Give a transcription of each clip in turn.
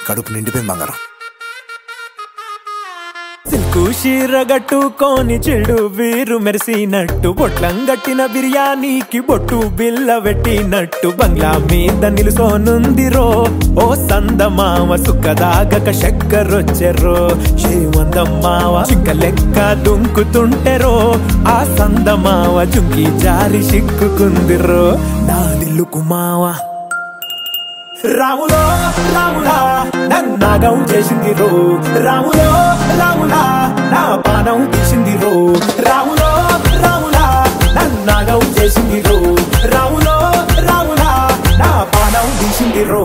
కడుపు నిండిపోయింది బంగారం సిల్కు షీరగట్టుకోని చెడు వీరు మెరిసినట్టు బొట్లం గట్టిన బిర్యానీకి బొట్టు బిల్ల పెట్టినట్టు బంగ్లా మీద నిలుసోనుందిరో ఓ సందమావ సుఖదాగక చక్కరొచ్చెరో చేమందమ్మావ చిక్క లెక్క దుంకుతుంటెరో ఆ సందమావ జుంకి జారి సిక్కుకుందిరో నా దిల్లుకు మావా రాములో రాములా నన్నాగం చేసింది రో రాములో రాములా నా పానం తీసింది రో రాములో రాములా నన్నాగం చేసింది రో రాములో రాములా నా పానం తీసింది రో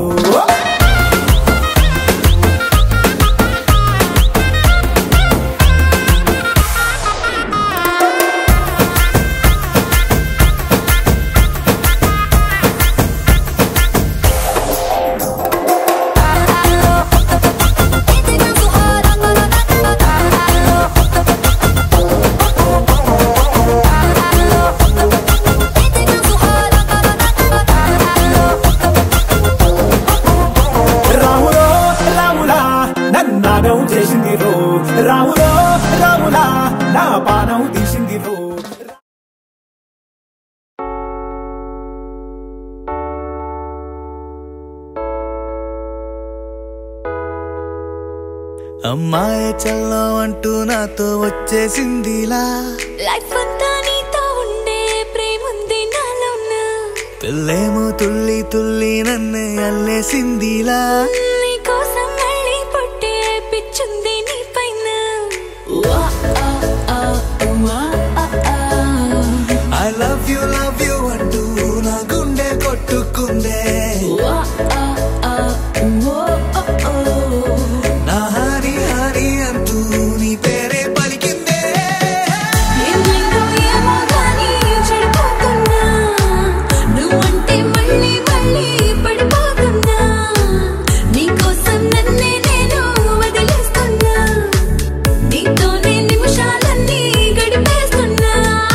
రాములో రాములా నన్నాగం చేసింది రో రాములో రాములా నా పానం తీసింది రో అమ్మాయి చల్లో అంటూ నాతో వచ్చేసిందిలా లైఫ్ అంతా నీతో ఉండే ప్రేముంది నాలోన పిల్లేమో తుల్లి తుల్లి నన్నే అల్లేసిందిలా నీ కోసం మళ్ళీ పుట్టే పిచ్చుంది నీ పైన వా, ఆ, ఆ, వా, ఆ, ఆ. I love you love you అంటూ నా గుండె కొట్టుకుందే వా, ఆ, ఆ, వో, ఓ, ఓ. నా హరి హరి అంటూ నీ పేరే పలికిందే ఏమైందో ఏమో గానీ చెడిపోతున్నా. నువ్వంటే మళ్ళీ మళ్ళీ పడిపోతున్నా. నీకోసం నన్నే నేను వదిలేస్తున్నా. నీతోనే నిమిషాలన్నీ గడిపేస్తున్నా.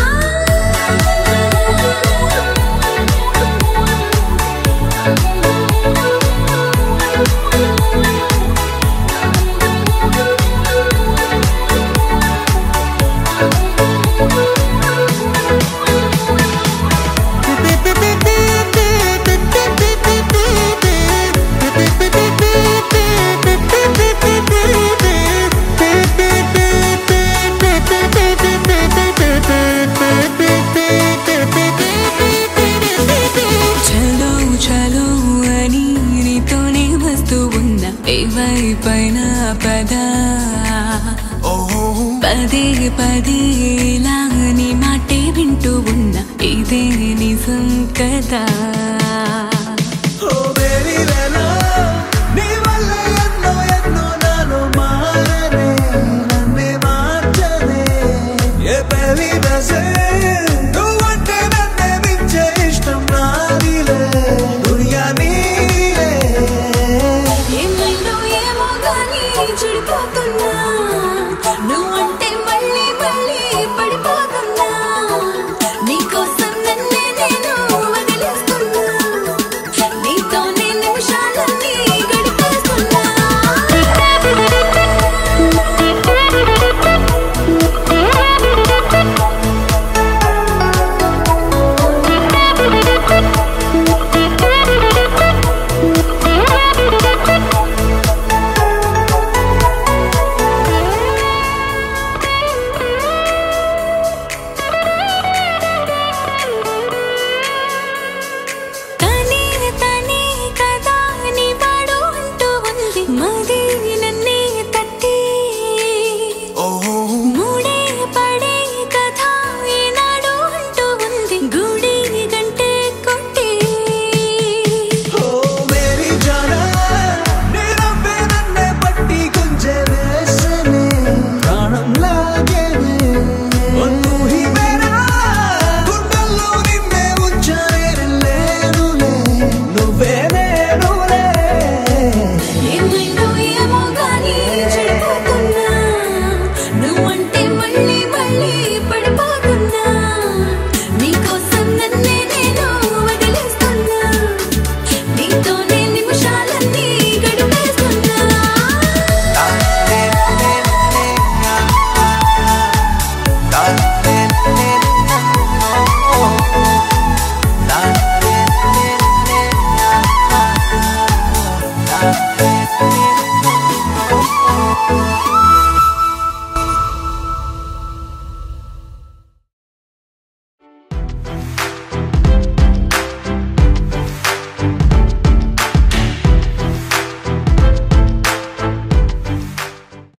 చలో చలో అని నీతోనే వస్తూ ఉన్నా ఏవైపైన పద పదే పదే ఇలా నీ మాటే వింటూ ఉన్నా ఇదే నిజం కదా ఓ బేబీ లేలా నీ వల్ల ఎన్నో ఎన్నో నాలో మారనే నన్నే మార్చనే ఏ బేబీ బసే నువ్వంటే నన్నే మించే ఇష్టం నాదిలే దునియా నీలే ఏమైందో ఏమో గానీ చెడిపోతున్నా నువ్వంటే మళ్ళీ మళ్ళీ పడిపోతున్నా నీకోసం నన్నే నేను వదిలేస్తున్నా ఆ